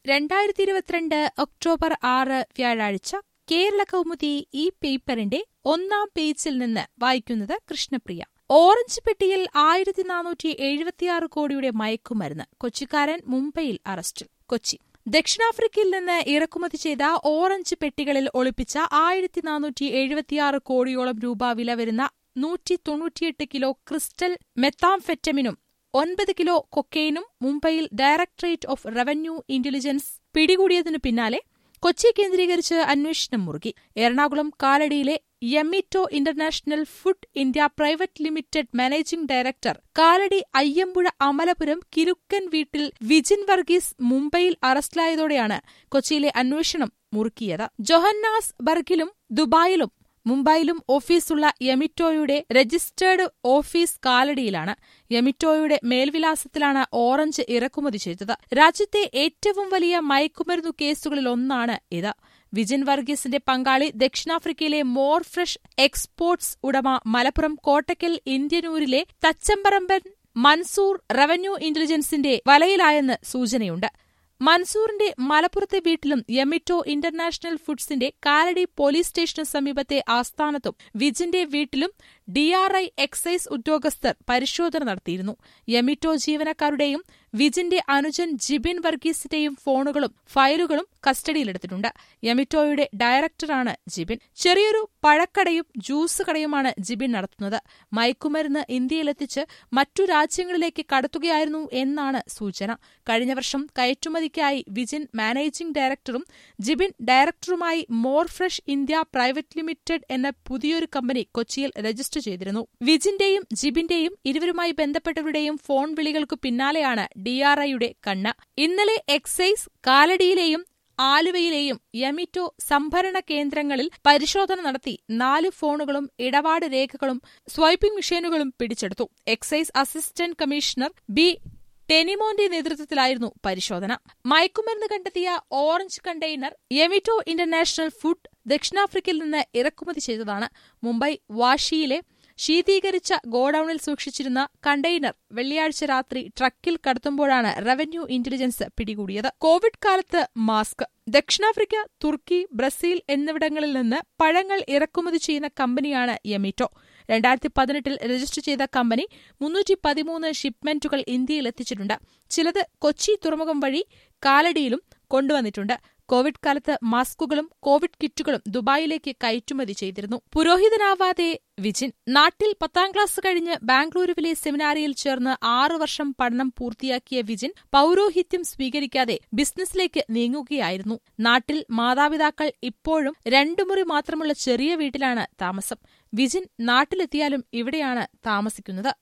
രണ്ടായിരത്തി ഇരുപത്തിരണ്ട് ഒക്ടോബർ ആറ് വ്യാഴാഴ്ച കേരള കൗമുദി ഈ പേപ്പറിന്റെ ഒന്നാം പേജിൽ നിന്ന് വായിക്കുന്നത് കൃഷ്ണപ്രിയ ഓറഞ്ച് പെട്ടിയിൽ ആയിരത്തി നാനൂറ്റി എഴുപത്തിയാറ് കോടിയുടെ മയക്കുമരുന്ന് കൊച്ചിക്കാരൻ മുംബൈയിൽ അറസ്റ്റിൽ കൊച്ചി ദക്ഷിണാഫ്രിക്കയിൽ നിന്ന് ഇറക്കുമതി ചെയ്ത ഓറഞ്ച് പെട്ടികളിൽ ഒളിപ്പിച്ച ആയിരത്തി നാനൂറ്റി എഴുപത്തിയാറ് കോടിയോളം രൂപ വില വരുന്ന നൂറ്റി തൊണ്ണൂറ്റിയെട്ട് കിലോ ക്രിസ്റ്റൽ മെത്താംഫെറ്റമിനും ഒൻപത് കിലോ കൊക്കെയിനും മുംബൈയിൽ ഡയറക്ടറേറ്റ് ഓഫ് റവന്യൂ ഇന്റലിജൻസ് പിടികൂടിയതിനു പിന്നാലെ കൊച്ചി കേന്ദ്രീകരിച്ച് അന്വേഷണം മുറുകി എറണാകുളം കാലടിയിലെ Yamito international food India private limited managing director Kalady Ayyampuzha Amalapuram Kirukkan വീട്ടിൽ വിജിൻ വർഗീസ് മുംബൈയിൽ അറസ്റ്റിലായതോടെയാണ് കൊച്ചിയിലെ അന്വേഷണം മുറുക്കിയത് ജൊഹന്നാസ് ബർഗിലും ദുബായിലും മുംബൈയിലും ഓഫീസുള്ള യമിറ്റോയുടെ രജിസ്റ്റേർഡ് ഓഫീസ് കാലടിയിലാണ് യമിറ്റോയുടെ മേൽവിലാസത്തിലാണ് ഓറഞ്ച് ഇറക്കുമതി ചെയ്തത് രാജ്യത്തെ ഏറ്റവും വലിയ മയക്കുമരുന്നു കേസുകളിലൊന്നാണ് ഇത് വിജിൻ വർഗീസിന്റെ പങ്കാളി ദക്ഷിണാഫ്രിക്കയിലെ മോർ ഫ്രഷ് എക്സ്പോർട്സ് ഉടമ മലപ്പുറം കോട്ടക്കൽ ഇന്ത്യനൂരിലെ തച്ചമ്പറമ്പൻ മൻസൂർ റവന്യൂ ഇന്റലിജൻസിന്റെ വലയിലായെന്ന് സൂചനയുണ്ട് മൻസൂറിന്റെ മലപ്പുറത്തെ വീട്ടിലും യമിറ്റോ ഇന്റർനാഷണൽ ഫുഡ്സിന്റെ കാലടി പോലീസ് സ്റ്റേഷന് സമീപത്തെ ആസ്ഥാനത്തും വിജിന്റെ വീട്ടിലും ഡിആർഐ എക്സൈസ് ഉദ്യോഗസ്ഥർ പരിശോധന നടത്തിയിരുന്നു യമിറ്റോ ജീവനക്കാരുടെയും വിജിന്റെ അനുജൻ ജിബിൻ വർഗീസിന്റെയും ഫോണുകളും ഫയലുകളും കസ്റ്റഡിയിലെടുത്തിട്ടുണ്ട് യമിറ്റോയുടെ ഡയറക്ടറാണ് ജിബിൻ ചെറിയൊരു പഴക്കടയും ജ്യൂസ് കടയുമാണ് ജിബിൻ നടത്തുന്നത് മയക്കുമരുന്ന് ഇന്ത്യയിലെത്തിച്ച് മറ്റു രാജ്യങ്ങളിലേക്ക് കടത്തുകയായിരുന്നു എന്നാണ് സൂചന കഴിഞ്ഞ വർഷം കയറ്റുമതിക്കായി വിജിൻ മാനേജിംഗ് ഡയറക്ടറും ജിബിൻ ഡയറക്ടറുമായി more fresh India private limited എന്ന പുതിയൊരു കമ്പനി കൊച്ചിയിൽ രജിസ്റ്റർ ചെയ്തിരുന്നു വിജിന്റെയും ജിബിന്റെയും ഇരുവരുമായി ബന്ധപ്പെട്ടവരുടെയും ഫോൺ വിളികൾക്കു പിന്നാലെയാണ് ഡിആർഐയുടെ കണ്ണ് ഇന്നലെ എക്സൈസ് കാലടിയിലെയും ആലുവയിലെയും യമിറ്റോ സംഭരണ കേന്ദ്രങ്ങളിൽ പരിശോധന നടത്തി നാല് ഫോണുകളും ഇടപാട് രേഖകളും സ്വൈപ്പിംഗ് മെഷീനുകളും പിടിച്ചെടുത്തു എക്സൈസ് അസിസ്റ്റന്റ് കമ്മീഷണർ ബി ടെനിമോന്റെ നേതൃത്വത്തിലായിരുന്നു പരിശോധന മയക്കുമരുന്ന് കണ്ടെത്തിയ orange container Yamito international food ദക്ഷിണാഫ്രിക്കയിൽ നിന്ന് ഇറക്കുമതി ചെയ്തതാണ് മുംബൈ വാഷിയിലെ ശീതീകരിച്ച ഗോഡൌണിൽ സൂക്ഷിച്ചിരുന്ന കണ്ടെയ്നർ വെള്ളിയാഴ്ച രാത്രി ട്രക്കിൽ കടത്തുമ്പോഴാണ് റവന്യൂ ഇന്റലിജൻസ് പിടികൂടിയത് കോവിഡ് കാലത്ത് മാസ്ക് ദക്ഷിണാഫ്രിക്ക തുർക്കി ബ്രസീൽ എന്നിവിടങ്ങളിൽ നിന്ന് പഴങ്ങൾ ഇറക്കുമതി ചെയ്യുന്ന കമ്പനിയാണ് യമീറ്റോ രണ്ടായിരത്തി പതിനെട്ടിൽ രജിസ്റ്റർ ചെയ്ത കമ്പനി മുന്നൂറ്റി പതിമൂന്ന് ഷിപ്മെന്റുകൾ ഇന്ത്യയിൽ എത്തിച്ചിട്ടുണ്ട് ചിലത് കൊച്ചി തുറമുഖം വഴി കാലടിയിലും കൊണ്ടുവന്നിട്ടുണ്ട് കോവിഡ് കാലത്ത് മാസ്കുകളും കോവിഡ് കിറ്റുകളും ദുബായിലേക്ക് കയറ്റുമതി ചെയ്തിരുന്നു പുരോഹിതനാവാതെ വിജിൻ നാട്ടിൽ പത്താം ക്ലാസ് കഴിഞ്ഞ് ബാംഗ്ലൂരുവിലെ സെമിനാരിയിൽ ചേർന്ന് ആറു വർഷം പഠനം പൂർത്തിയാക്കിയ വിജിൻ പൌരോഹിത്യം സ്വീകരിക്കാതെ ബിസിനസ്സിലേക്ക് നീങ്ങുകയായിരുന്നു നാട്ടിൽ മാതാപിതാക്കൾ ഇപ്പോഴും രണ്ടു മുറി മാത്രമുള്ള ചെറിയ വീട്ടിലാണ് താമസം വിജിൻ നാട്ടിലെത്തിയാലും ഇവിടെയാണ് താമസിക്കുന്നത്